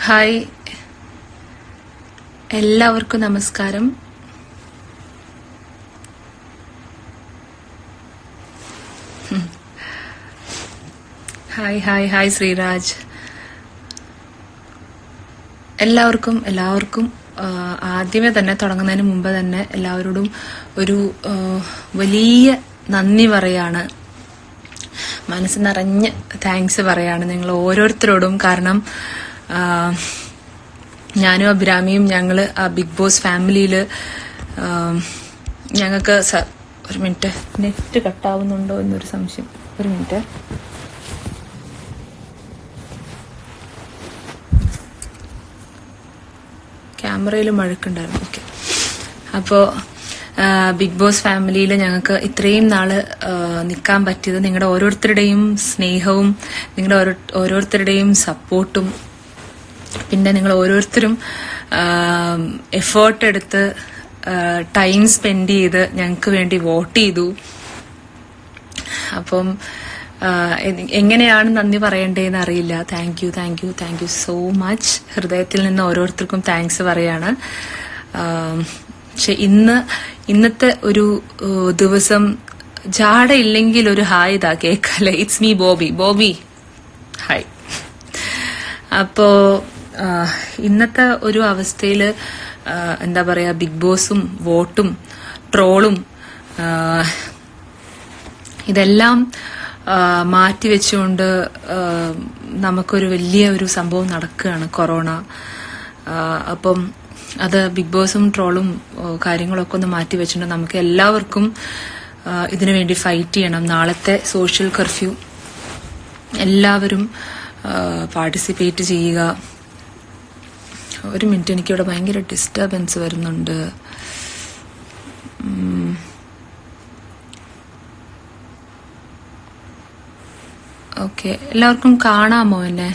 Hi എല്ലാവർക്കും നമസ്കാരം hi hi hi Sreeraj എല്ലാവർക്കും എല്ലാവർക്കും ആ, ആദ്യമേ തന്നെ തുടങ്ങുന്നതിന് മുമ്പ് തന്നെ എല്ലാവരോടും ഒരു ആ, വലിയ നന്ദി പറയാണ് മനസ്സ് നിറഞ്ഞ് താങ്ക്സ് പറയാണ് നിങ്ങൾ ഓരോരുത്തരോടും കാരണം ആ, ഞാനും അഭിരാമിയും ഞങ്ങൾ ആ ബിഗ് ബോസ് ഫാമിലിയിൽ ഞങ്ങൾക്ക് സ- ഒരു മിനിറ്റ് നെറ്റ് കട്ടാവുന്നുണ്ടോ എന്നൊരു സംശയം ഒരു മിനിറ്റ് ക്യാമറയിൽ മഴക്കുണ്ടായിരുന്നു ഓക്കെ അപ്പോൾ ബിഗ് ബോസ് ഫാമിലിയിൽ ഞങ്ങൾക്ക് ഇത്രയും നാള് നിൽക്കാൻ പറ്റിയത് നിങ്ങളുടെ ഓരോരുത്തരുടെയും സ്നേഹവും നിങ്ങളുടെ ഓരോ ഓരോരുത്തരുടെയും സപ്പോർട്ടും പിന്നെ നിങ്ങൾ ഓരോരുത്തരും എഫേർട്ട് എടുത്ത് ടൈം സ്പെൻഡ് ചെയ്ത് ഞങ്ങൾക്ക് വേണ്ടി വോട്ട് ചെയ്തു അപ്പം ആ, എ- എങ്ങനെയാണ് നന്ദി പറയേണ്ടതെന്ന് അറിയില്ല thank you thank you thank you so much ഹൃദയത്തിൽ നിന്ന് ഓരോരുത്തർക്കും താങ്ക്സ് പറയാണ് ആം, പക്ഷെ ഇന്ന് ഇന്നത്തെ ഒരു ഏഹ്, ദിവസം ജാട ഇല്ലെങ്കിൽ ഒരു ഹായ് ഇതാ കേക്കല്ലേ it's me Bobby Bobby hi അപ്പോ ആ, ഇന്നത്തെ ഒരു അവസ്ഥയില് ആ, എന്താ പറയാ ബിഗ് ബോസും വോട്ടും ട്രോളും ആ, ഇതെല്ലാം ആ, മാറ്റിവെച്ചുകൊണ്ട് ആ, നമുക്കൊരു വലിയ ഒരു സംഭവം നടക്കുകയാണ് കൊറോണ ആ, അപ്പം അത് ബിഗ് ബോസും ട്രോളും ആ, കാര്യങ്ങളൊക്കെ ഒന്ന് മാറ്റിവെച്ചിട്ടുണ്ട് നമുക്ക് എല്ലാവർക്കും ആ, ഇതിനു വേണ്ടി ഫൈറ്റ് ചെയ്യണം നാളത്തെ സോഷ്യൽ കർഫ്യൂ എല്ലാവരും പാർട്ടിസിപ്പേറ്റ് ചെയ്യുക ഒരു മിനിറ്റ് എനിക്കിവിടെ ഭയങ്കര ഡിസ്റ്റർബൻസ് വരുന്നുണ്ട് ഓക്കെ എല്ലാവർക്കും കാണാമോ എന്നെ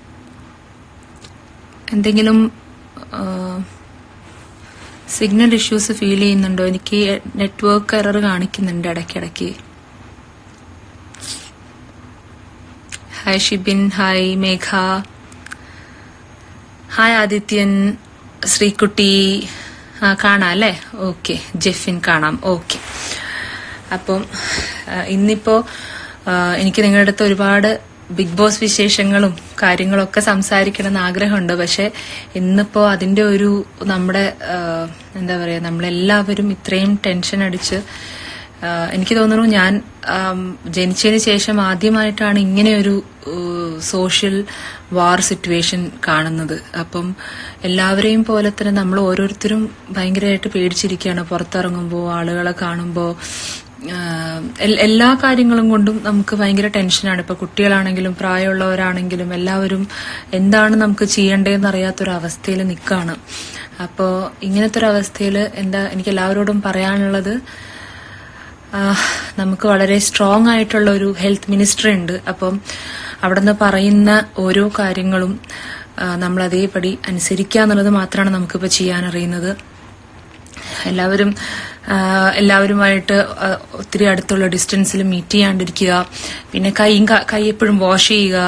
എന്തെങ്കിലും സിഗ്നൽ ഇഷ്യൂസ് ഫീൽ ചെയ്യുന്നുണ്ടോ എനിക്ക് നെറ്റ്വർക്ക് എറർ കാണിക്കുന്നുണ്ട് ഇടയ്ക്കിടയ്ക്ക് hi Shibin hi Megha hi Adithyan Sreekutty ആ കാണാം അല്ലേ ഓക്കെ ജെഫിൻ കാണാം ഓക്കെ അപ്പം ആ, ഇന്നിപ്പോ ആ, എനിക്ക് നിങ്ങളുടെ അടുത്ത് ഒരുപാട് ബിഗ് ബോസ് വിശേഷങ്ങളും കാര്യങ്ങളൊക്കെ സംസാരിക്കണം എന്ന് ആഗ്രഹമുണ്ട് പക്ഷെ ഇന്നിപ്പോ അതിന്റെ ഒരു നമ്മുടെ ആ, എന്താ പറയാ നമ്മളെല്ലാവരും ഇത്രയും ടെൻഷൻ അടിച്ച് ആ, എനിക്ക് തോന്നുന്നു ഞാൻ ആം, ജനിച്ചതിന് ശേഷം ആദ്യമായിട്ടാണ് ഇങ്ങനെയൊരു സോഷ്യൽ വാർ സിറ്റുവേഷൻ കാണുന്നത് അപ്പം എല്ലാവരെയും പോലെ തന്നെ നമ്മൾ ഓരോരുത്തരും ഭയങ്കരമായിട്ട് പേടിച്ചിരിക്കുകയാണ് പുറത്തിറങ്ങുമ്പോൾ ആളുകളെ കാണുമ്പോൾ എല്ലാ കാര്യങ്ങളും കൊണ്ടും നമുക്ക് ഭയങ്കര ടെൻഷനാണ് ഇപ്പൊ കുട്ടികളാണെങ്കിലും പ്രായമുള്ളവരാണെങ്കിലും എല്ലാവരും എന്താണ് നമുക്ക് ചെയ്യേണ്ടതെന്ന് അറിയാത്തൊരു അവസ്ഥയിൽ നിൽക്കുകയാണ് അപ്പോൾ ഇങ്ങനത്തെ ഒരു അവസ്ഥയിൽ എന്താ എനിക്ക് എല്ലാവരോടും പറയാനുള്ളത് ആ, നമുക്ക് വളരെ സ്ട്രോങ് ആയിട്ടുള്ള ഒരു ഹെൽത്ത് മിനിസ്റ്റർ ഉണ്ട് അപ്പം അവിടെ നിന്ന് പറയുന്ന ഓരോ കാര്യങ്ങളും ആ, നമ്മൾ അതേപടി അനുസരിക്കുക എന്നുള്ളത് മാത്രമാണ് നമുക്കിപ്പോൾ ചെയ്യാൻ അറിയുന്നത് എല്ലാവരും ആ, എല്ലാവരുമായിട്ട് ആ, ഒത്തിരി അടുത്തുള്ള ഡിസ്റ്റൻസിൽ മീറ്റ് ചെയ്യാണ്ടിരിക്കുക പിന്നെ കൈയും ക- കൈ എപ്പോഴും വാഷ് ചെയ്യുക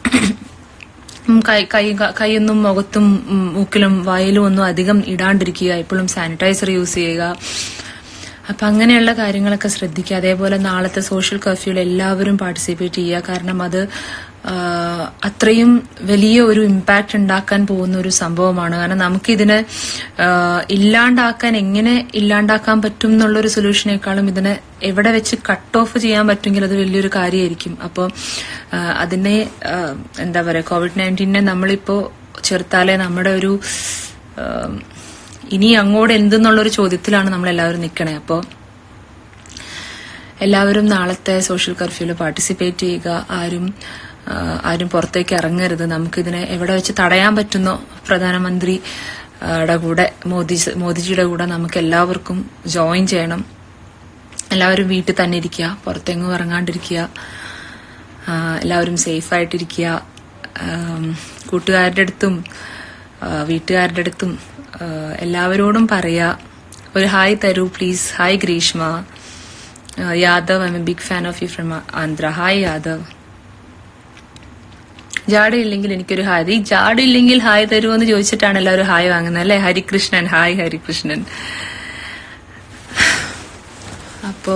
ഉം, കൈ കൈ കൈയൊന്നും മുഖത്തും ഉം, മൂക്കിലും വായിലും ഒന്നും അധികം ഇടാണ്ടിരിക്കുക എപ്പോഴും സാനിറ്റൈസർ യൂസ് ചെയ്യുക അപ്പൊ അങ്ങനെയുള്ള കാര്യങ്ങളൊക്കെ ശ്രദ്ധിക്കുക അതേപോലെ നാളത്തെ സോഷ്യൽ കർഫ്യൂവിൽ എല്ലാവരും പാർട്ടിസിപ്പേറ്റ് ചെയ്യുക കാരണം അത് ആ, അത്രയും വലിയ ഒരു ഇമ്പാക്ട് ഉണ്ടാക്കാൻ പോകുന്ന ഒരു സംഭവമാണ് കാരണം നമുക്കിതിനെ ആ, ഇല്ലാണ്ടാക്കാൻ എങ്ങനെ ഇല്ലാണ്ടാക്കാൻ പറ്റും എന്നുള്ളൊരു സൊല്യൂഷനേക്കാളും ഇതിനെ എവിടെ വെച്ച് കട്ട് ഓഫ് ചെയ്യാൻ പറ്റുമെങ്കിൽ അത് വലിയൊരു കാര്യമായിരിക്കും അപ്പോൾ അതിനെ ആ, എന്താ പറയുക കോവിഡ് നയൻറ്റീനെ നമ്മളിപ്പോ ചെറുത്താലേ നമ്മുടെ ഒരു ആ, ഇനി അങ്ങോട്ട് എന്തെന്നുള്ളൊരു ചോദ്യത്തിലാണ് നമ്മൾ എല്ലാവരും നിൽക്കണേ അപ്പോൾ എല്ലാവരും നാളത്തെ സോഷ്യൽ കർഫ്യൂവിൽ പാർട്ടിസിപ്പേറ്റ് ചെയ്യുക ആരും ആ, ആരും പുറത്തേക്ക് ഇറങ്ങരുത് നമുക്കിതിനെ എവിടെ വെച്ച് തടയാൻ പറ്റുന്നോ പ്രധാനമന്ത്രി ആ, യുടെ കൂടെ മോദി മോദിജിയുടെ കൂടെ നമുക്ക് എല്ലാവർക്കും ജോയിൻ ചെയ്യണം എല്ലാവരും വീട്ടിൽ തന്നെ ഇരിക്കുക പുറത്തെങ്ങും ഇറങ്ങാണ്ടിരിക്കുക ആ, എല്ലാവരും സേഫ് ആയിട്ടിരിക്കുക ആം, കൂട്ടുകാരുടെ അടുത്തും ആ, വീട്ടുകാരുടെ അടുത്തും ആ, എല്ലാവരോടും പറയാ ഒരു ഹായ് തരൂ please hi Greeshma Yadav I'm a big fan of you from Andhra hi Yadav ജാടയില്ലെങ്കിൽ എനിക്കൊരു ഹായ് ഈ ജാടയില്ലെങ്കിൽ ഹായ് തരുമോ എന്ന് ചോദിച്ചിട്ടാണ് എല്ലാവരും ഹായ് വാങ്ങുന്നത് അല്ലേ ഹരികൃഷ്ണൻ ഹായ് ഹരികൃഷ്ണൻ അപ്പോ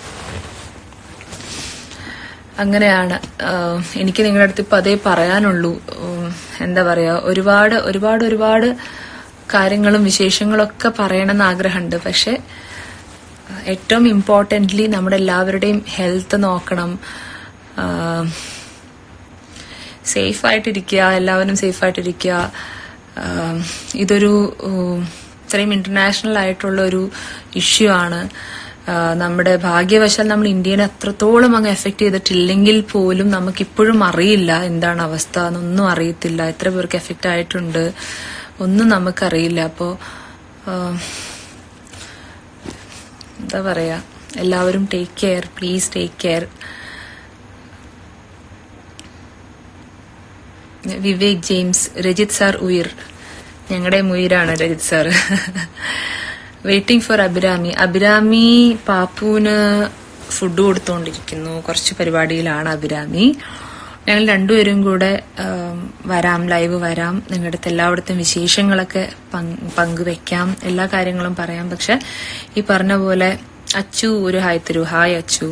അങ്ങനെയാണ് ആഹ് എനിക്ക് നിങ്ങളുടെ അടുത്ത് ഇപ്പൊ അതേ പറയാനുള്ളൂ ഉം, എന്താ പറയാ ഒരുപാട് ഒരുപാട് ഒരുപാട് കാര്യങ്ങളും വിശേഷങ്ങളും ഒക്കെ പറയണമെന്ന് ആഗ്രഹമുണ്ട് പക്ഷെ ഏറ്റവും ഇമ്പോർട്ടൻ്റ്ലി നമ്മുടെ എല്ലാവരുടെയും ഹെൽത്ത് നോക്കണം സേഫ് ആയിട്ടിരിക്കുക എല്ലാവരും സേഫ് ആയിട്ടിരിക്കുക ആഹ് ഇതൊരു ഉം, ഇത്രയും ഇന്റർനാഷണൽ ആയിട്ടുള്ള ഒരു ഇഷ്യൂ ആണ് ആഹ് നമ്മുടെ ഭാഗ്യവശാൽ നമ്മൾ ഇന്ത്യനെ അത്രത്തോളം അങ്ങ് എഫക്ട് ചെയ്തിട്ടില്ലെങ്കിൽ പോലും നമുക്കിപ്പോഴും അറിയില്ല എന്താണ് അവസ്ഥ എന്നൊന്നും അറിയത്തില്ല എത്ര പേർക്ക് എഫക്റ്റ് ആയിട്ടുണ്ട് ഒന്നും നമുക്കറിയില്ല അപ്പോ ആഹ് എന്താ പറയാ എല്ലാവരും take care please take care Vivek James Rajith sir ഉയർ ഞങ്ങളുടെ ഉയരാണ് Rajith sir waiting for Abhirami Abhirami പാപ്പുവിന് ഫുഡ് കൊടുത്തുകൊണ്ടിരിക്കുന്നു കുറച്ച് പരിപാടിയിലാണ് അഭിരാമി ഞങ്ങൾ രണ്ടുപേരും കൂടെ ആം, വരാം ലൈവ് വരാം നിങ്ങളുടെ അടുത്ത് എല്ലായിടത്തും വിശേഷങ്ങളൊക്കെ പങ്ക് പങ്കുവെക്കാം എല്ലാ കാര്യങ്ങളും പറയാം പക്ഷെ ഈ പറഞ്ഞ പോലെ അച്ചു ഒരു ഹായ് തരൂ ഹായ് അച്ചു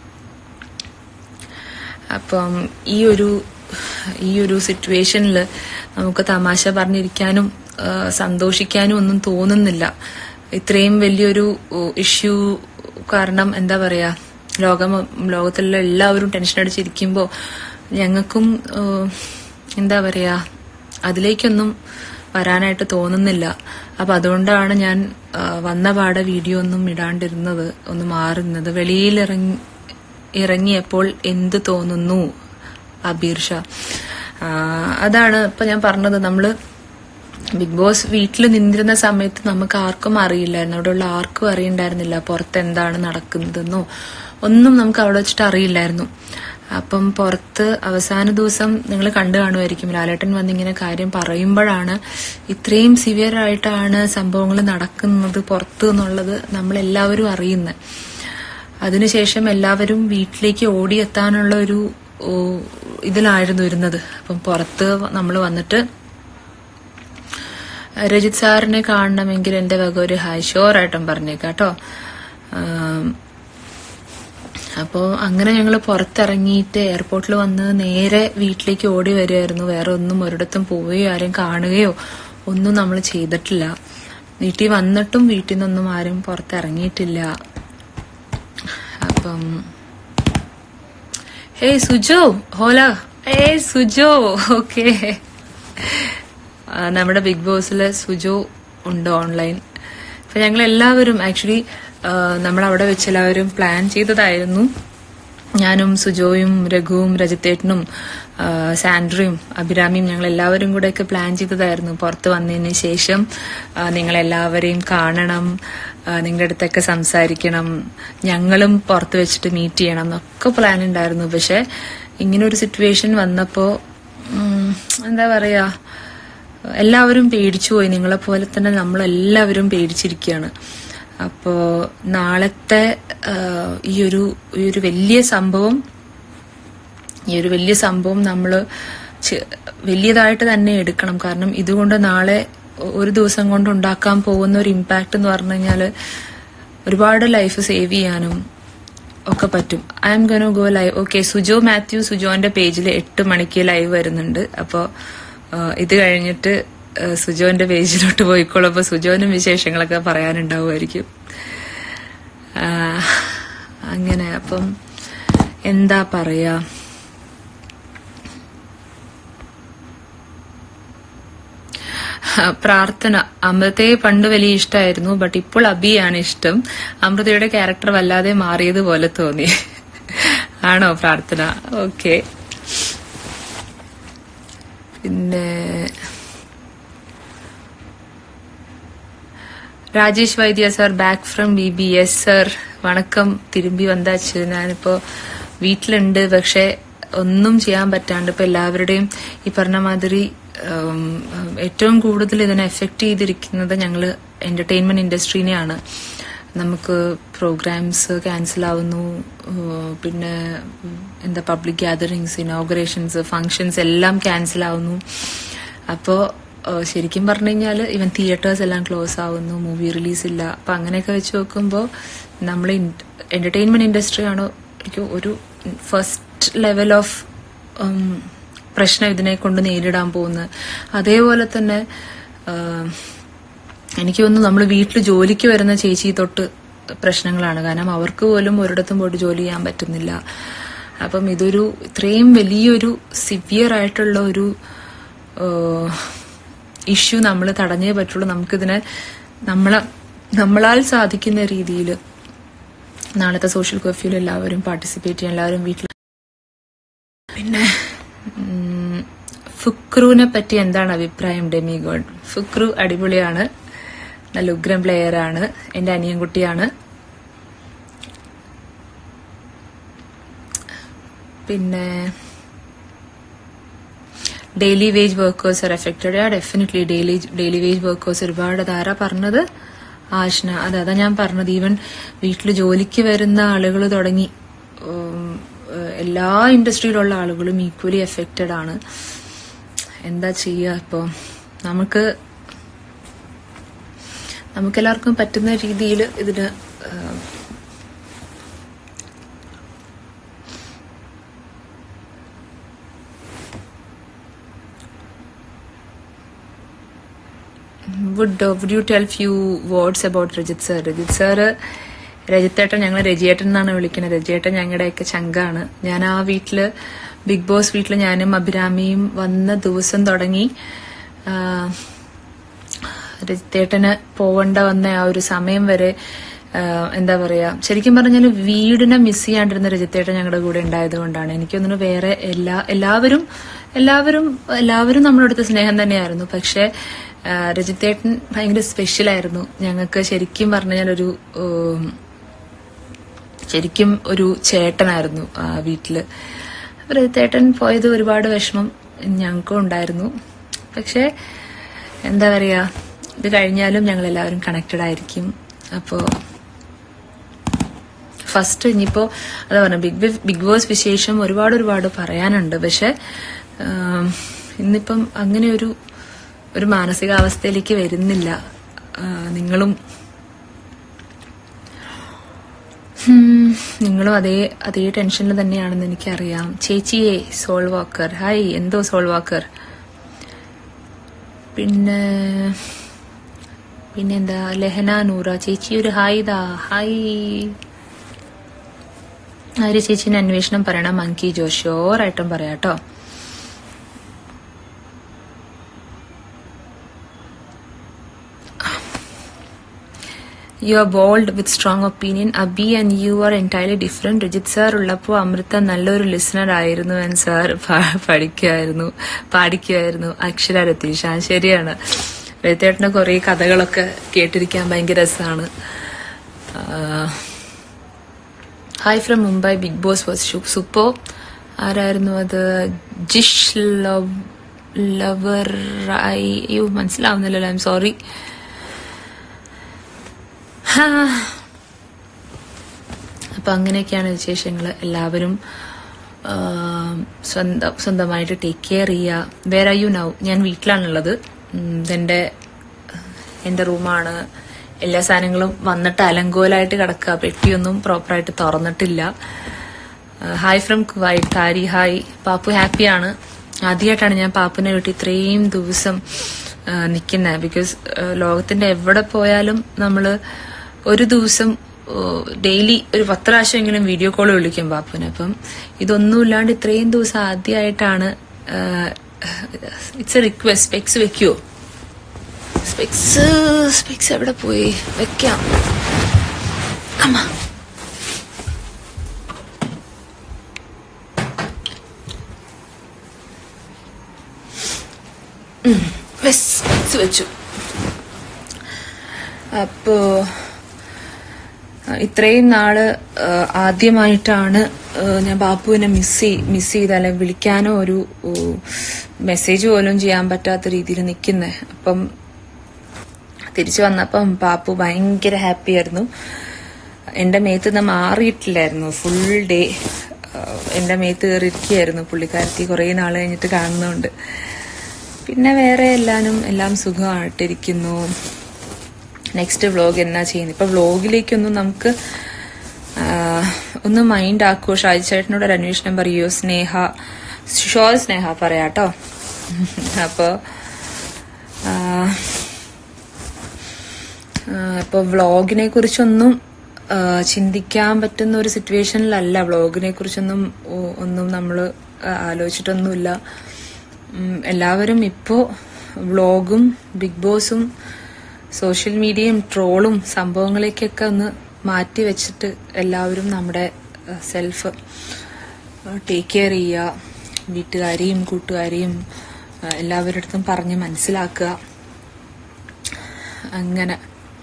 അപ്പം ഈ ഒരു ഈ ഒരു സിറ്റുവേഷനിൽ നമുക്ക് തമാശ പറഞ്ഞിരിക്കാനും ആ, സന്തോഷിക്കാനും ഒന്നും തോന്നുന്നില്ല ഇത്രയും വലിയൊരു ഇഷ്യൂ കാരണം എന്താ പറയാ ലോകം ലോകത്തിലുള്ള എല്ലാവരും ടെൻഷൻ അടിച്ചിരിക്കുമ്പോൾ ഞങ്ങൾക്കും ആ, എന്താ പറയാ അതിലേക്കൊന്നും വരാനായിട്ട് തോന്നുന്നില്ല അപ്പൊ അതുകൊണ്ടാണ് ഞാൻ ആ, വന്ന പാടെ വീഡിയോ ഒന്നും ഇടാണ്ടിരുന്നത് ഒന്ന് മാറുന്നത് വെളിയിൽ ഇറങ്ങി ഇറങ്ങിയപ്പോൾ എന്ത് തോന്നുന്നു അബീർ ഷാ ആ, അതാണ് ഇപ്പൊ ഞാൻ പറഞ്ഞത് നമ്മള് ബിഗ് ബോസ് വീട്ടിൽ നിന്നിരുന്ന സമയത്ത് നമുക്ക് ആർക്കും അറിയില്ലായിരുന്നു അവിടെയുള്ള ആർക്കും അറിയണ്ടായിരുന്നില്ല പുറത്ത് എന്താണ് നടക്കുന്നതെന്നോ ഒന്നും നമുക്ക് അവിടെ വെച്ചിട്ട് അറിയില്ലായിരുന്നു അപ്പം പുറത്ത് അവസാന ദിവസം നിങ്ങൾ കണ്ടു കാണുമായിരിക്കും ലാലേട്ടൻ വന്നിങ്ങനെ കാര്യം പറയുമ്പോഴാണ് ഇത്രയും സിവിയർ ആയിട്ടാണ് സംഭവങ്ങൾ നടക്കുന്നത് പുറത്ത് എന്നുള്ളത് നമ്മളെല്ലാവരും അറിയുന്നത് അതിനുശേഷം എല്ലാവരും വീട്ടിലേക്ക് ഓടിയെത്താനുള്ള ഒരു ഓ, ഇതിലായിരുന്നു ഇരുന്നത് അപ്പം പുറത്ത് നമ്മൾ വന്നിട്ട് രജിത് സാറിനെ കാണണമെങ്കിൽ എന്റെ വക ഒരു ഹായ് ഷോറായിട്ടും പറഞ്ഞേക്കാം കേട്ടോ അപ്പോൾ അങ്ങനെ ഞങ്ങൾ പുറത്തിറങ്ങിയിട്ട് എയർപോർട്ടിൽ വന്ന് നേരെ വീട്ടിലേക്ക് ഓടി വരികയായിരുന്നു വേറെ ഒന്നും ഒരിടത്തും പോവുകയോ ആരെയും കാണുകയോ ഒന്നും നമ്മൾ ചെയ്തിട്ടില്ല വീട്ടിൽ വന്നിട്ടും വീട്ടിൽ നിന്നൊന്നും ആരും പുറത്തിറങ്ങിയിട്ടില്ല അപ്പം ഹേ സുജോ ഹോല ഏ സുജോ ഓക്കെ നമ്മുടെ ബിഗ് ബോസിലെ സുജോ ഉണ്ട് ഓൺലൈൻ അപ്പൊ ഞങ്ങൾ എല്ലാവരും ആക്ച്വലി നമ്മൾ അവിടെ വെച്ച് എല്ലാവരും പ്ലാൻ ചെയ്തതായിരുന്നു ഞാനും സുജോയും രഘുവും രജിത്തേട്ടനും ആ, സാൻഡ്രയും അഭിരാമിയും ഞങ്ങൾ എല്ലാവരും കൂടെയൊക്കെ പ്ലാൻ ചെയ്തതായിരുന്നു പുറത്ത് വന്നതിന് ശേഷം ആ, നിങ്ങളെല്ലാവരെയും കാണണം ആ, നിങ്ങളുടെ അടുത്തൊക്കെ സംസാരിക്കണം ഞങ്ങളും പുറത്ത് വെച്ചിട്ട് മീറ്റ് ചെയ്യണം എന്നൊക്കെ പ്ലാൻ ഉണ്ടായിരുന്നു പക്ഷെ ഇങ്ങനെ ഒരു സിറ്റുവേഷൻ വന്നപ്പോ ഉം, എന്താ പറയാ എല്ലാവരും പേടിച്ചു പോയി നിങ്ങളെ പോലെ തന്നെ നമ്മളെല്ലാവരും പേടിച്ചിരിക്കുകയാണ് അപ്പോ നാളത്തെ ആ, ഈ ഒരു ഈ ഒരു വലിയ സംഭവം ഈ ഒരു വലിയ സംഭവം നമ്മൾ വലിയതായിട്ട് തന്നെ എടുക്കണം കാരണം ഇതുകൊണ്ട് നാളെ ഒരു ദിവസം കൊണ്ട് ഉണ്ടാക്കാൻ പോകുന്ന ഒരു ഇമ്പാക്ട് എന്ന് പറഞ്ഞു കഴിഞ്ഞാൽ ഒരുപാട് ലൈഫ് സേവ് ചെയ്യാനും ഒക്കെ പറ്റും I'm gonna go live okay Sujo Mathew സുജോന്റെ പേജിൽ എട്ട് മണിക്ക് ലൈവ് വരുന്നുണ്ട് അപ്പോൾ ഇത് കഴിഞ്ഞിട്ട് ആ, സുജോന്റെ പേജിലോട്ട് പോയിക്കോളും അപ്പൊ സുജോനും വിശേഷങ്ങളൊക്കെ പറയാനുണ്ടാവുമായിരിക്കും ആ, അങ്ങനെ അപ്പം എന്താ പറയാ പ്രാർത്ഥന അമൃതയെ പണ്ട് വലിയ ഇഷ്ടമായിരുന്നു ബട്ട് ഇപ്പോൾ അബിയാണ് ഇഷ്ടം അമൃതയുടെ ക്യാരക്ടർ വല്ലാതെ മാറിയതുപോലെ തോന്നി ആണോ പ്രാർത്ഥന ഓക്കെ പിന്നെ Rajesh Vaidya sir back from B B S sir വണക്കം തിരുമ്പി വந்தாச்சு ഞാനിപ്പോ വീട്ടിലുണ്ട് പക്ഷെ ഒന്നും ചെയ്യാൻ പറ്റാണ്ട് ഇപ്പൊ എല്ലാവരുടെയും ഈ പറഞ്ഞ മാതിരി ഉം, ഏറ്റവും കൂടുതൽ ഇതിനെ എഫക്ട് ചെയ്തിരിക്കുന്നത് ഞങ്ങള് എന്റർടൈൻമെന്റ് ഇൻഡസ്ട്രീനെയാണ് നമുക്ക് പ്രോഗ്രാംസ് ക്യാൻസൽ ആവുന്നു ഏഹ് പിന്നെ ഉം, എന്താ പബ്ലിക് ഗ്യാതറിങ്സ് ഇനോഗ്രേഷൻസ് ഫങ്ഷൻസ് എല്ലാം ക്യാൻസൽ ആവുന്നു അപ്പോൾ ശരിക്കും പറഞ്ഞു കഴിഞ്ഞാൽ ഇവൻ തിയേറ്റേഴ്സ് എല്ലാം ക്ലോസ് ആവുന്നു മൂവി റിലീസ് ഇല്ല അപ്പം അങ്ങനെയൊക്കെ വെച്ച് നോക്കുമ്പോൾ നമ്മൾ എന്റർടൈൻമെന്റ് ഇൻഡസ്ട്രി ആണോ എനിക്ക് ഒരു ഫസ്റ്റ് ലെവൽ ഓഫ് പ്രശ്നം ഇതിനെ കൊണ്ട് നേരിടാൻ പോകുന്നത് അതേപോലെ തന്നെ ഉം, എനിക്ക് തോന്നുന്നു നമ്മൾ വീട്ടിൽ ജോലിക്ക് വരുന്ന ചേച്ചി തൊട്ട് പ്രശ്നങ്ങളാണ് കാരണം അവർക്ക് പോലും ഒരിടത്തും പോയിട്ട് ജോലി ചെയ്യാൻ പറ്റുന്നില്ല അപ്പം ഇതൊരു ഇത്രയും വലിയൊരു സിവിയർ ആയിട്ടുള്ള ഒരു ഇഷ്യൂ നമ്മൾ തടഞ്ഞേ പറ്റുള്ളൂ നമുക്കിതിനെ നമ്മളെ നമ്മളാൽ സാധിക്കുന്ന രീതിയിൽ നാളത്തെ സോഷ്യൽ കർഫ്യൂവിൽ എല്ലാവരും പാർട്ടിസിപ്പേറ്റ് ചെയ്യാൻ എല്ലാവരും വീട്ടിൽ പിന്നെ ഉം, ഫുക്രുവിനെ പറ്റി എന്താണ് അഭിപ്രായം ഡെമിഗോഡ് ഫുക്രു അടിപൊളിയാണ് നല്ല ഉഗ്രം പ്ലെയർ ആണ് എന്റെ അനിയൻകുട്ടിയാണ് പിന്നെ daily wage workers are affected uh definitely daily daily wage workers ഒരുപാട് ധാരാ പറഞ്ഞത് ആഷ്ന അതെ അതാ ഞാൻ പറഞ്ഞത് ഈവൻ വീട്ടിൽ ജോലിക്ക് വരുന്ന ആളുകൾ തുടങ്ങി ഉം, ഏഹ്, എല്ലാ ഇൻഡസ്ട്രിയിലുള്ള ആളുകളും ഈക്വലി എഫക്റ്റഡ് ആണ് എന്താ ചെയ്യുക ഇപ്പോൾ നമുക്ക് നമുക്കെല്ലാവർക്കും പറ്റുന്ന രീതിയിൽ ഇതിന് ഏഹ്, would would you tell few words about Rajith sir Rajith sir രജിത്തേട്ടൻ ഞങ്ങൾ രജിയേട്ടൻ എന്നാണ് വിളിക്കുന്നത് രജിയേട്ടൻ ഞങ്ങളുടെയൊക്കെ ചങ്കാണ് ഞാൻ ആ വീട്ടില് ബിഗ് ബോസ് വീട്ടിൽ ഞാനും അഭിരാമിയും വന്ന ദിവസം തുടങ്ങി ആ, രജിത്തേട്ടന് പോവണ്ട വന്ന ആ ഒരു സമയം വരെ ആ, എന്താ പറയാ ശരിക്കും പറഞ്ഞാൽ വീടിനെ മിസ് ചെയ്യാണ്ടിരുന്ന രജിത്തേട്ടൻ ഞങ്ങളുടെ കൂടെ ഉണ്ടായത് കൊണ്ടാണ് എനിക്ക് തോന്നുന്നു വേറെ എല്ലാ എല്ലാവരും എല്ലാവരും എല്ലാവരും നമ്മുടെ അടുത്ത് സ്നേഹം തന്നെയായിരുന്നു പക്ഷെ ആ, രജിത്തേട്ടൻ ഭയങ്കര സ്പെഷ്യൽ ആയിരുന്നു ഞങ്ങൾക്ക് ശരിക്കും പറഞ്ഞാൽ ഒരു ഉം, ശരിക്കും ഒരു ചേട്ടനായിരുന്നു ആ വീട്ടില് അപ്പൊ രജിത്തേട്ടൻ പോയത് ഒരുപാട് വിഷമം ഞങ്ങൾക്കും ഉണ്ടായിരുന്നു പക്ഷെ എന്താ പറയാ ഇത് കഴിഞ്ഞാലും ഞങ്ങൾ എല്ലാവരും കണക്റ്റഡ് ആയിരിക്കും അപ്പോ ഫസ്റ്റ് ഇനിയിപ്പോ അതാ പറഞ്ഞ ബിഗ് ബി- ബിഗ് ബോസ് വിശേഷം ഒരുപാട് ഒരുപാട് പറയാനുണ്ട് പക്ഷെ ആം, ഇന്നിപ്പം അങ്ങനെ ഒരു ഒരു മാനസികാവസ്ഥയിലേക്ക് വരുന്നില്ല ആ, നിങ്ങളും ഹും, നിങ്ങളും അതേ അതേ ടെൻഷനിൽ തന്നെയാണെന്ന് എനിക്കറിയാം ചേച്ചിയെ സോൾ വാക്കർ ഹായ് എന്തോ സോൾ വാക്കർ പിന്നെ പിന്നെന്താ ലഹന നൂറ ചേച്ചി ഒരു ഹായ് ദാ ഹായ് ആര്യ ചേച്ചിന്റെ അന്വേഷണം പറയണം മങ്കി ജോ ഷോറായിട്ടും പറയാട്ടോ you are bold with strong opinion Abhi and you are entirely different Rajith sir ഉള്ളപ്പോൾ അമൃത നല്ലൊരു ലിസണർ ആയിരുന്നു ആൻഡ് സാർ പഠിക്കുമായിരുന്നു പാടിക്കുമായിരുന്നു അക്ഷര രതീഷ് ആ ശരിയാണ് രജിത്തേട്ടന്റെ കുറെ കഥകളൊക്കെ കേട്ടിരിക്കാൻ ഭയങ്കര രസമാണ് hi from Mumbai big boss was super ആരായിരുന്നു അത് ജിഷ് ലവ് ലവർ അയ്യോ മനസ്സിലാവുന്നില്ലല്ലോ ഐ എം സോറി അപ്പൊ അങ്ങനെയൊക്കെയാണ് വിശേഷങ്ങൾ എല്ലാവരും ആ, സ്വന്തം സ്വന്തമായിട്ട് ടേക്ക് കെയർ ചെയ്യുക വേർ ആർ യു നൗ ഞാൻ വീട്ടിലാണുള്ളത് ഉം, ഇതെന്റെ എന്റെ റൂമാണ് എല്ലാ സാധനങ്ങളും വന്നിട്ട് അലങ്കോലായിട്ട് കിടക്കുക പെട്ടിയൊന്നും പ്രോപ്പറായിട്ട് തുറന്നിട്ടില്ല ഹായ് ഫ്രം കുവൈറ്റ് താരി ഹായ് പാപ്പു ഹാപ്പിയാണ് ആദ്യമായിട്ടാണ് ഞാൻ പാപ്പുനെ വീട്ടിൽ ഇത്രയും ദിവസം നിൽക്കുന്നത് ബിക്കോസ് ലോകത്തിന്റെ എവിടെ പോയാലും നമ്മൾ ഒരു ദിവസം ഡെയിലി ഒരു പത്ത് പ്രാവശ്യമെങ്കിലും വീഡിയോ കോൾ വിളിക്കും പാപ്പുനെ അപ്പം ഇതൊന്നുമില്ലാണ്ട് ഇത്രയും ദിവസം ആദ്യമായിട്ടാണ് ഇറ്റ്സ് എ റിക്വസ്റ്റ് സ്പെക്സ് വെക്കുവോ സ്പെക്സ് സ്പെക്സ് എവിടെ പോയി വെക്കാം അമ്മ സ്പെക്സ് വെച്ചു അപ്പോ ആ, ഇത്രയും നാള് ആ, ആദ്യമായിട്ടാണ് ആ, ഞാൻ ബാപ്പുവിനെ മിസ് ചെയ് മിസ് ചെയ്ത് അല്ലെ വിളിക്കാനോ ഒരു മെസ്സേജ് പോലും ചെയ്യാൻ പറ്റാത്ത രീതിയിൽ നിൽക്കുന്നത് അപ്പം തിരിച്ചു വന്നപ്പം പാപ്പു ഭയങ്കര ഹാപ്പി ആയിരുന്നു എന്റെ മേത്ത് നിന്ന് മാറിയിട്ടില്ലായിരുന്നു ഫുൾ ഡേ എന്റെ മേത്ത് കയറിയിരിക്കുകയായിരുന്നു പുള്ളിക്കാരത്തി കുറേ നാൾ കഴിഞ്ഞിട്ട് കാണുന്നുണ്ട് പിന്നെ വേറെ എല്ലാനും എല്ലാം സുഖമായിട്ടിരിക്കുന്നു നെക്സ്റ്റ് വ്ലോഗ് എന്നാ ചെയ്യുന്നത് ഇപ്പൊ വ്ലോഗിലേക്കൊന്നും നമുക്ക് ആ, ഒന്ന് മൈൻഡ് ആക്കുവോ ഷാജി ചേട്ടനോട് ഒരു അന്വേഷണം പറയുമോ സ്നേഹ ഷോൾ സ്നേഹ പറയാട്ടോ അപ്പോ ആ, ആ, ഇപ്പൊ വ്ളോഗിനെ കുറിച്ചൊന്നും ആ, ചിന്തിക്കാൻ പറ്റുന്ന ഒരു സിറ്റുവേഷനിലല്ല വ്ളോഗിനെ കുറിച്ചൊന്നും ഒ- ഒന്നും നമ്മൾ ആലോചിച്ചിട്ടൊന്നുമില്ല ഉം, എല്ലാവരും ഇപ്പോ വ്ളോഗും ബിഗ് ബോസും സോഷ്യൽ മീഡിയയും ട്രോളും സംഭവങ്ങളേക്കൊക്കെ ഒന്ന് മാറ്റി വെച്ചിട്ട് എല്ലാവരും നമ്മുടെ സെൽഫ് ടേക്ക് കെയർ ചെയ്യുക വീട്ടുകാരെയും കൂട്ടുകാരെയും ആ, എല്ലാവരുടെ അടുത്തും പറഞ്ഞ് മനസ്സിലാക്കുക അങ്ങനെ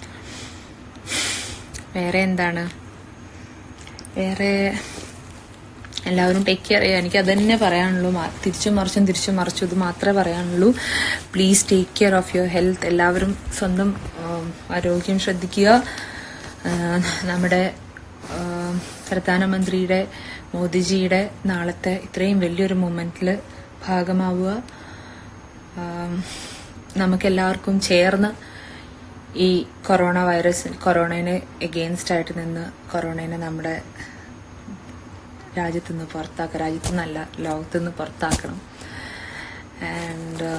വേറെ എന്താണ് വേറെ എല്ലാവരും ടേക്ക് കെയർ ചെയ്യുക എനിക്ക് അതന്നെ പറയാനുള്ളൂ മാ- തിരിച്ചും മറിച്ചും തിരിച്ചും മറിച്ചും ഇത് മാത്രമേ പറയാനുള്ളൂ please take care of your health എല്ലാവരും സ്വന്തം ആം, ആരോഗ്യം ശ്രദ്ധിക്കുക ആ, നമ്മുടെ ആ, പ്രധാനമന്ത്രിയുടെ മോദിജിയുടെ നാളത്തെ ഇത്രയും വലിയൊരു മൂമെന്റിൽ ഭാഗമാവുക ആം, നമുക്കെല്ലാവർക്കും ചേർന്ന് ഈ കൊറോണ വൈറസ് കൊറോണനെ എഗെയിൻസ്റ്റ് ആയിട്ട് നിന്ന് കൊറോണനെ നമ്മുടെ രാജ്യത്തു നിന്ന് പുറത്താക്കുക രാജ്യത്തു നിന്നല്ല ലോകത്തു നിന്ന് പുറത്താക്കണം ആൻഡ്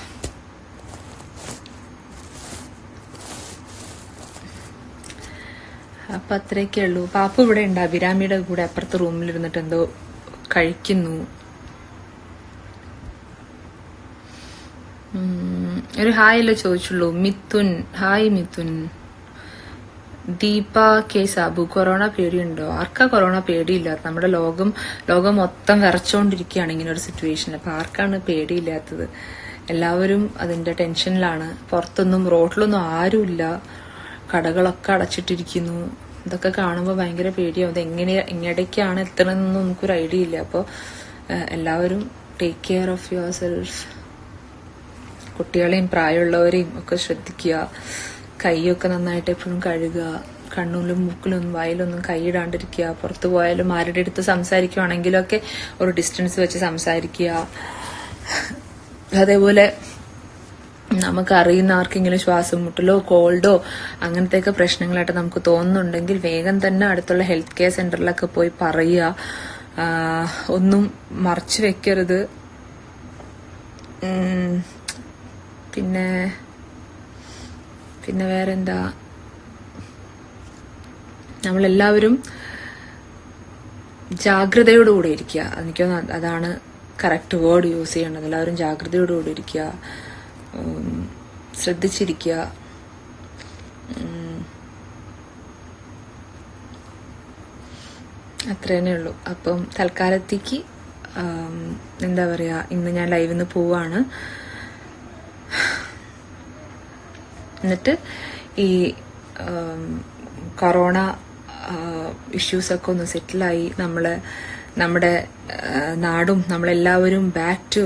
അപ്പൊ അത്രയൊക്കെ ഉള്ളൂ പാപ്പു ഇവിടെ ഉണ്ട് അഭിരാമിയുടെ കൂടെ അപ്പുറത്തെ റൂമിൽ ഇരുന്നിട്ട് എന്തോ കഴിക്കുന്നു ഉം, ഒരു ഹായ് അല്ലേ ചോദിച്ചുള്ളൂ Mithun hi Mithun Deepa K Sabu corona പേടിയുണ്ടോ ആർക്കാ കൊറോണ പേടിയില്ലാത്ത നമ്മുടെ ലോകം ലോകം മൊത്തം വിറച്ചോണ്ടിരിക്കുകയാണ് ഇങ്ങനെ ഒരു സിറ്റുവേഷൻ അപ്പൊ ആർക്കാണ് പേടിയില്ലാത്തത് എല്ലാവരും അതിന്റെ ടെൻഷനിലാണ് പുറത്തൊന്നും റോഡിലൊന്നും ആരുമില്ല കടകളൊക്കെ അടച്ചിട്ടിരിക്കുന്നു ഇതൊക്കെ കാണുമ്പോൾ ഭയങ്കര പേടിയാവും ഇത് എങ്ങനെ എങ്ങടേക്കാണ് എത്തണമെന്നൊന്നും നമുക്കൊരു ഐഡിയ ഇല്ല അപ്പോൾ എല്ലാവരും take care of yourself കുട്ടികളെയും പ്രായമുള്ളവരെയും ഒക്കെ ശ്രദ്ധിക്കുക കൈയൊക്കെ നന്നായിട്ട് എപ്പോഴും കഴുകുക കണ്ണൂലും മൂക്കിലൊന്നും വായിലൊന്നും കൈയിടാണ്ടിരിക്കുക പുറത്തു പോയാലും ആരുടെ അടുത്ത് സംസാരിക്കുവാണെങ്കിലൊക്കെ ഒരു ഡിസ്റ്റൻസ് വെച്ച് സംസാരിക്കുക അതേപോലെ നമുക്ക് അറിയുന്ന ആർക്കെങ്കിലും ശ്വാസം മുട്ടലോ കോൾഡോ അങ്ങനത്തെയൊക്കെ പ്രശ്നങ്ങളായിട്ട് നമുക്ക് തോന്നുന്നുണ്ടെങ്കിൽ വേഗം തന്നെ അടുത്തുള്ള ഹെൽത്ത് കെയർ സെന്ററിലൊക്കെ പോയി പറയുക ആ, ഒന്നും മറച്ചു വെക്കരുത് ഉം, പിന്നെ പിന്നെ വേറെന്താ നമ്മളെല്ലാവരും ജാഗ്രതയോടുകൂടി ഇരിക്കുക എനിക്ക് തോന്നുന്നു അതാണ് കറക്റ്റ് വേർഡ് യൂസ് ചെയ്യേണ്ടത് എല്ലാവരും ജാഗ്രതയോടുകൂടി ഇരിക്കുക ഉം, ശ്രദ്ധിച്ചിരിക്കുക ഉം, അത്ര തന്നെ ഉള്ളൂ അപ്പം തൽക്കാലത്തേക്ക് ആം, എന്താ പറയാ ഇന്ന് ഞാൻ ലൈവിൽ നിന്ന് പോവാണ് എന്നിട്ട് ഈ ആം, കൊറോണ ഇഷ്യൂസ് ഒക്കെ ഒന്ന് സെറ്റിലായി നമ്മള് നമ്മുടെ ആ, നാടും നമ്മളെല്ലാവരും ബാക്ക് ടു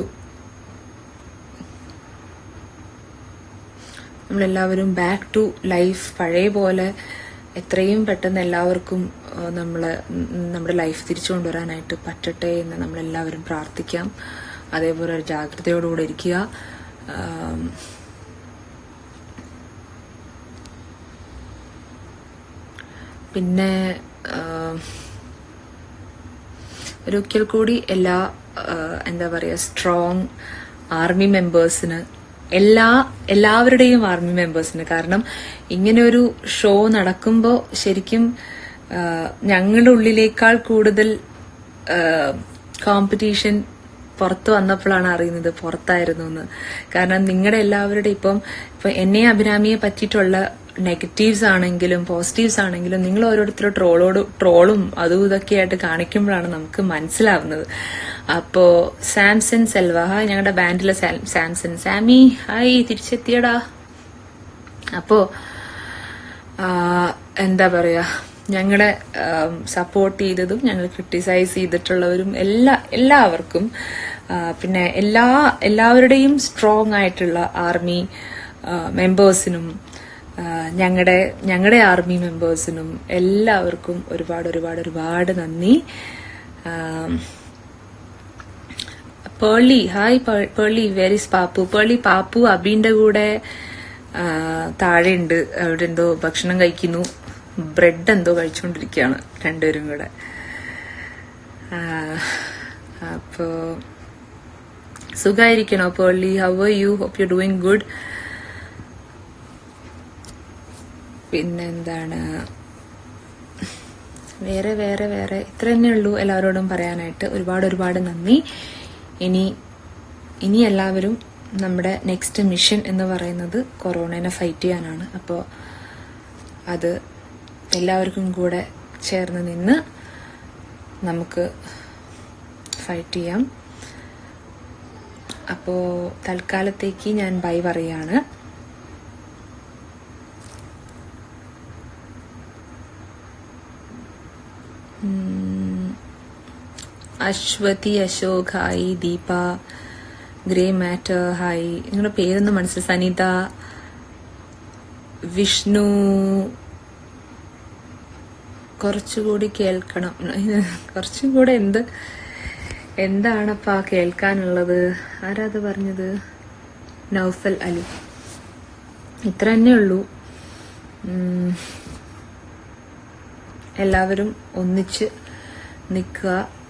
നമ്മളെല്ലാവരും ബാക്ക് ടു ലൈഫ് പഴയ പോലെ എത്രയും പെട്ടെന്ന് എല്ലാവർക്കും ആ, നമ്മള് ഉം, നമ്മുടെ ലൈഫ് തിരിച്ചു കൊണ്ടുവരാനായിട്ട് പറ്റട്ടെ എന്ന് നമ്മളെല്ലാവരും പ്രാർത്ഥിക്കാം അതേപോലെ ഒരു ജാഗ്രതയോടുകൂടെ ഇരിക്കുക ആം, പിന്നെ ആം, ഒരിക്കൽ കൂടി എല്ലാ ആ, എന്താ പറയുക സ്ട്രോങ് ആർമി മെമ്പേഴ്സിന് എല്ലാ എല്ലാവരുടെയും ആർമി മെമ്പേഴ്സിന് കാരണം ഇങ്ങനെ ഒരു ഷോ നടക്കുമ്പോൾ ശരിക്കും ആ, ഞങ്ങളുടെ ഉള്ളിലേക്കാൾ കൂടുതൽ കോമ്പറ്റീഷൻ പുറത്ത് വന്നപ്പോഴാണ് അറിയുന്നത് പുറത്തായിരുന്നു എന്ന് കാരണം നിങ്ങളുടെ എല്ലാവരുടെ ഇപ്പം ഇപ്പൊ എന്നെ അഭിരാമിയെ പറ്റിയിട്ടുള്ള നെഗറ്റീവ്സ് ആണെങ്കിലും പോസിറ്റീവ്സ് ആണെങ്കിലും നിങ്ങൾ ഓരോരുത്തരും ട്രോളോട് ട്രോളും അതും ഇതൊക്കെ ആയിട്ട് കാണിക്കുമ്പോഴാണ് നമുക്ക് മനസ്സിലാവുന്നത് അപ്പോ സാംസൺ സെൽവ ഹായ് ഞങ്ങളുടെ ബാൻഡിലെ സാം- സാംസൺ സാമി ഹായ് തിരിച്ചെത്തിയടാ അപ്പോ ആ, എന്താ പറയാ ഞങ്ങളെ സപ്പോർട്ട് ചെയ്തതും ഞങ്ങൾ ക്രിട്ടിസൈസ് ചെയ്തിട്ടുള്ളവരും എല്ലാ എല്ലാവർക്കും ആ, പിന്നെ എല്ലാ എല്ലാവരുടെയും സ്ട്രോങ് ആയിട്ടുള്ള ആർമി മെമ്പേഴ്സിനും ഞങ്ങളുടെ ഞങ്ങളുടെ ആർമി മെമ്പേഴ്സിനും എല്ലാവർക്കും ഒരുപാട് ഒരുപാട് ഒരുപാട് നന്ദി ആം, പേളി ഹായ് പേ- പേളി വെരിസ് പാപ്പു പേളി പാപ്പു അബീന്റെ കൂടെ ആ, താഴെയുണ്ട് അവിടെ എന്തോ ഭക്ഷണം കഴിക്കുന്നു ബ്രെഡ് എന്തോ കഴിച്ചുകൊണ്ടിരിക്കുകയാണ് രണ്ടുപേരും കൂടെ ആ, അപ്പോ സുഖായിരിക്കണോ Pearle how are you hope you doing good പിന്നെന്താണ് വേറെ വേറെ വേറെ ഇത്ര തന്നെ ഉള്ളൂ എല്ലാവരോടും പറയാനായിട്ട് ഒരുപാട് ഒരുപാട് നന്ദി ഇനി ഇനി എല്ലാവരും നമ്മുടെ നെക്സ്റ്റ് മിഷൻ എന്ന് പറയുന്നത് കൊറോണനെ ഫൈറ്റ് ചെയ്യാനാണ് അപ്പോൾ അത് എല്ലാവർക്കും കൂടെ ചേർന്ന് നിന്ന് നമുക്ക് ഫൈറ്റ് ചെയ്യാം അപ്പോൾ തൽക്കാലത്തേക്ക് ഞാൻ ബൈ പറയാണ് Aswathy Ashok hi Deepa grey matter hi നിങ്ങളുടെ പേരൊന്നും മനസ്സിലായി സനിത വിഷ്ണു കുറച്ചുകൂടി കേൾക്കണം കുറച്ചും കൂടെ എന്ത് എന്താണപ്പാ കേൾക്കാനുള്ളത് ആരാത് പറഞ്ഞത് നൗഫൽ അലി ഇത്ര തന്നെ ഉള്ളൂ ഉം. എല്ലാവരും ഒന്നിച്ച് നിൽക്കുക